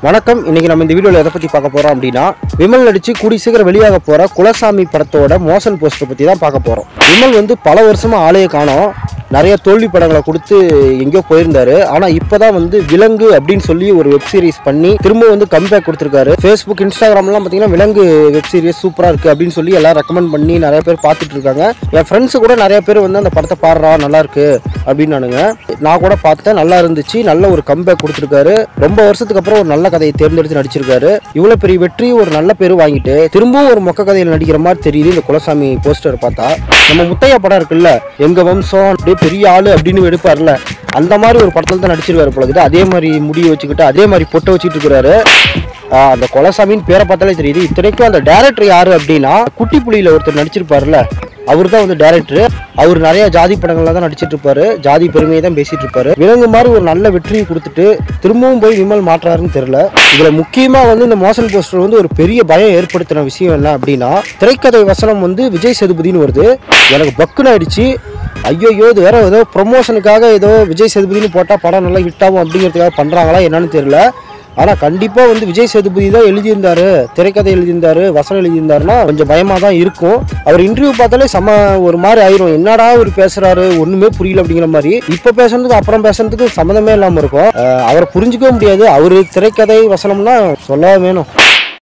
வணக்கம் இன்னைக்கு நம்ம இந்த வீடியோவில் எதை பற்றி பார்க்க போகிறோம் அப்படின்னா விமல் நடித்து கூடி சீக்கிரம் வெளியாக போகிற குலசாமி படத்தோட மோஷன் போஸ்டர் பற்றி தான் பார்க்க போகிறோம் விமல் வந்து பல வருஷமாக ஆளையே காணோம் நிறைய தோல்வி படங்களை கொடுத்து எங்கேயோ போயிருந்தாரு ஆனால் இப்போ தான் வந்து விலங்கு அப்படின்னு சொல்லி ஒரு வெப் சீரிஸ் பண்ணி திரும்ப வந்து கம்பேக் கொடுத்துருக்காரு ஃபேஸ்புக் இன்ஸ்டாகிராம்லாம் பார்த்தீங்கன்னா விலங்கு வெப் சீரிஸ் சூப்பராக இருக்குது அப்படின்னு சொல்லி எல்லாம் ரெக்கமெண்ட் பண்ணி நிறைய பேர் பார்த்துட்டு இருக்காங்க என் ஃப்ரெண்ட்ஸு கூட நிறைய பேர் வந்து அந்த படத்தை பாடுறா நல்லா இருக்கு அப்படின்னு நானுங்க நான் கூட பார்த்தேன் நல்லா இருந்துச்சு நல்ல ஒரு கம்பேக் கொடுத்துருக்காரு ரொம்ப வருஷத்துக்கு அப்புறம் ஒரு நல்ல கதையை தேர்ந்தெடுத்து நடிச்சிருக்காரு இவ்வளோ பெரிய வெற்றி ஒரு நல்ல பேர் வாங்கிட்டு திரும்பவும் ஒரு மொக்க கதையில் நடிக்கிற மாதிரி தெரியுது இந்த குலசாமி போஸ்டர் பார்த்தா நம்ம முத்தையா படம் இருக்குல்ல எங்க வம்சம் அப்படியே பெரிய ஆளு அப்படின்னு எடுப்பார்ல அந்த மாதிரி ஒரு படத்தில் தான் நடிச்சிருக்காரு போல இருக்குது அதே மாதிரி முடியை வச்சுக்கிட்டு அதே மாதிரி பொட்டை வச்சுட்டு இருக்கிறாரு ஆஹ் அந்த கொலசாமின்னு பேரை பார்த்தாலே தெரியுது இத்தனைக்கும் அந்த டேரக்டர் யாரு அப்படின்னா குட்டி புலியில ஒருத்தர் நடிச்சிருப்பாருல்ல அவர் தான் வந்து டேரக்டர் அவர் நிறைய ஜாதி படங்கள்ல தான் நடிச்சிட்டு இருப்பாரு ஜாதி பெருமையை தான் பேசிட்டு இருப்பாரு விலங்கு மாதிரி ஒரு நல்ல வெற்றியை கொடுத்துட்டு திரும்பவும் போய் விமல் மாற்றாருன்னு தெரியல இதுல முக்கியமா வந்து இந்த மோசன் போஸ்டர் வந்து ஒரு பெரிய பயம் ஏற்படுத்தின விஷயம் என்ன அப்படின்னா திரைக்கதை வசனம் வந்து விஜய் சேதுபதினு வருது எனக்கு பக்குன்னு ஆயிடுச்சு ஐயோ இது வேற ஏதோ ப்ரொமோஷனுக்காக ஏதோ விஜய் சேதுபதினு போட்டால் படம் நல்லா ஹிட் ஆகும் அப்படிங்கிறதுக்காக பண்ணுறாங்களா என்னன்னு தெரியல ஆனால் கண்டிப்பாக வந்து விஜய் சேதுபதி தான் எழுதியிருந்தாரு திரைக்கதை எழுதியிருந்தாரு வசனம் எழுதியிருந்தாருன்னா கொஞ்சம் பயமாக தான் இருக்கும் அவர் இன்டர்வியூ பார்த்தாலே செம ஒரு மாதிரி ஆயிரும் என்னடா அவர் பேசுறாரு ஒன்றுமே புரியல அப்படிங்கிற மாதிரி இப்போ பேசுறதுக்கு அப்புறம் பேசுறதுக்கு சம்மந்தமே இல்லாமல் இருக்கும் அஹ் அவரை புரிஞ்சுக்கவே முடியாது அவர் திரைக்கதை வசனம்னா சொல்லவே வேணும்